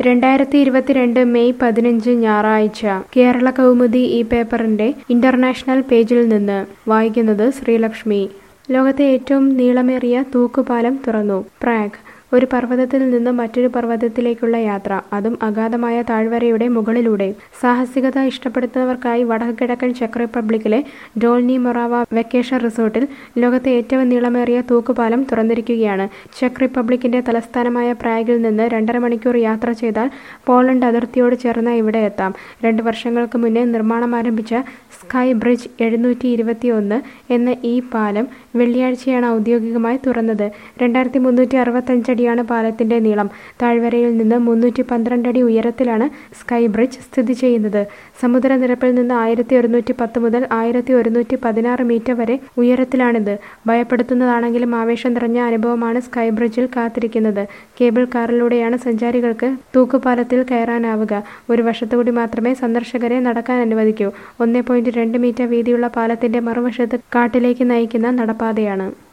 രണ്ടായിരത്തി ഇരുപത്തിരണ്ട് മെയ് പതിനഞ്ച് ഞായറാഴ്ച കേരള കൗമുദി ഈ പേപ്പറിന്റെ ഇന്റർനാഷണൽ പേജിൽ നിന്ന് വായിക്കുന്നത് ശ്രീലക്ഷ്മി ലോകത്തെ ഏറ്റവും നീളമേറിയ തൂക്കുപാലം തുറന്നു പ്രാഗ് ഒരു പർവ്വതത്തിൽ നിന്ന് മറ്റൊരു പർവ്വതത്തിലേക്കുള്ള യാത്ര അതും അഗാധമായ താഴ്വരയുടെ മുകളിലൂടെ സാഹസികത ഇഷ്ടപ്പെടുന്നവർക്കായി വടക്കുകിഴക്കൻ ചെക്ക് റിപ്പബ്ലിക്കിലെ ഡോൾനി മൊറാവ വെക്കേഷൻ റിസോർട്ടിൽ ലോകത്തെ ഏറ്റവും നീളമേറിയ തൂക്കുപാലം തുറന്നിരിക്കുകയാണ് ചെക്ക് റിപ്പബ്ലിക്കിന്റെ തലസ്ഥാനമായ പ്രാഗിൽ നിന്ന് രണ്ടര മണിക്കൂർ യാത്ര ചെയ്താൽ പോളണ്ട് അതിർത്തിയോട് ചേർന്ന് ഇവിടെ എത്താം രണ്ട് വർഷങ്ങൾക്ക് മുന്നേ നിർമ്മാണം ആരംഭിച്ച സ്കൈ ബ്രിഡ്ജ് എഴുന്നൂറ്റി ഇരുപത്തിയൊന്ന് എന്ന ഈ പാലം വെള്ളിയാഴ്ചയാണ് ഔദ്യോഗികമായി തുറന്നത് രണ്ടായിരത്തി മുന്നൂറ്റി അറുപത്തഞ്ചടിയാണ് പാലത്തിന്റെ നീളം താഴ്വരയിൽ നിന്ന് മുന്നൂറ്റി പന്ത്രണ്ട് അടി ഉയരത്തിലാണ് സ്കൈ ബ്രിഡ്ജ് സ്ഥിതി ചെയ്യുന്നത് സമുദ്രനിരപ്പിൽ നിന്ന് ആയിരത്തി ഒരുന്നൂറ്റി പത്ത് മുതൽ ആയിരത്തി ഒരുന്നൂറ്റി പതിനാറ് മീറ്റർ വരെ ഉയരത്തിലാണിത് ഭയപ്പെടുത്തുന്നതാണെങ്കിലും ആവേശം നിറഞ്ഞ അനുഭവമാണ് സ്കൈ ബ്രിഡ്ജിൽ കാത്തിരിക്കുന്നത് കേബിൾ കാറിലൂടെയാണ് സഞ്ചാരികൾക്ക് തൂക്കുപാലത്തിൽ കയറാനാവുക ഒരു വശത്തുകൂടി മാത്രമേ സന്ദർശകരെ നടക്കാൻ അനുവദിക്കൂ ഒന്നേ പോയിന്റ് രണ്ട് മീറ്റർ വീതിയുള്ള പാലത്തിന്റെ മറുവശത്ത് കാട്ടിലേക്ക് നയിക്കുന്ന നടപ്പാതയാണ്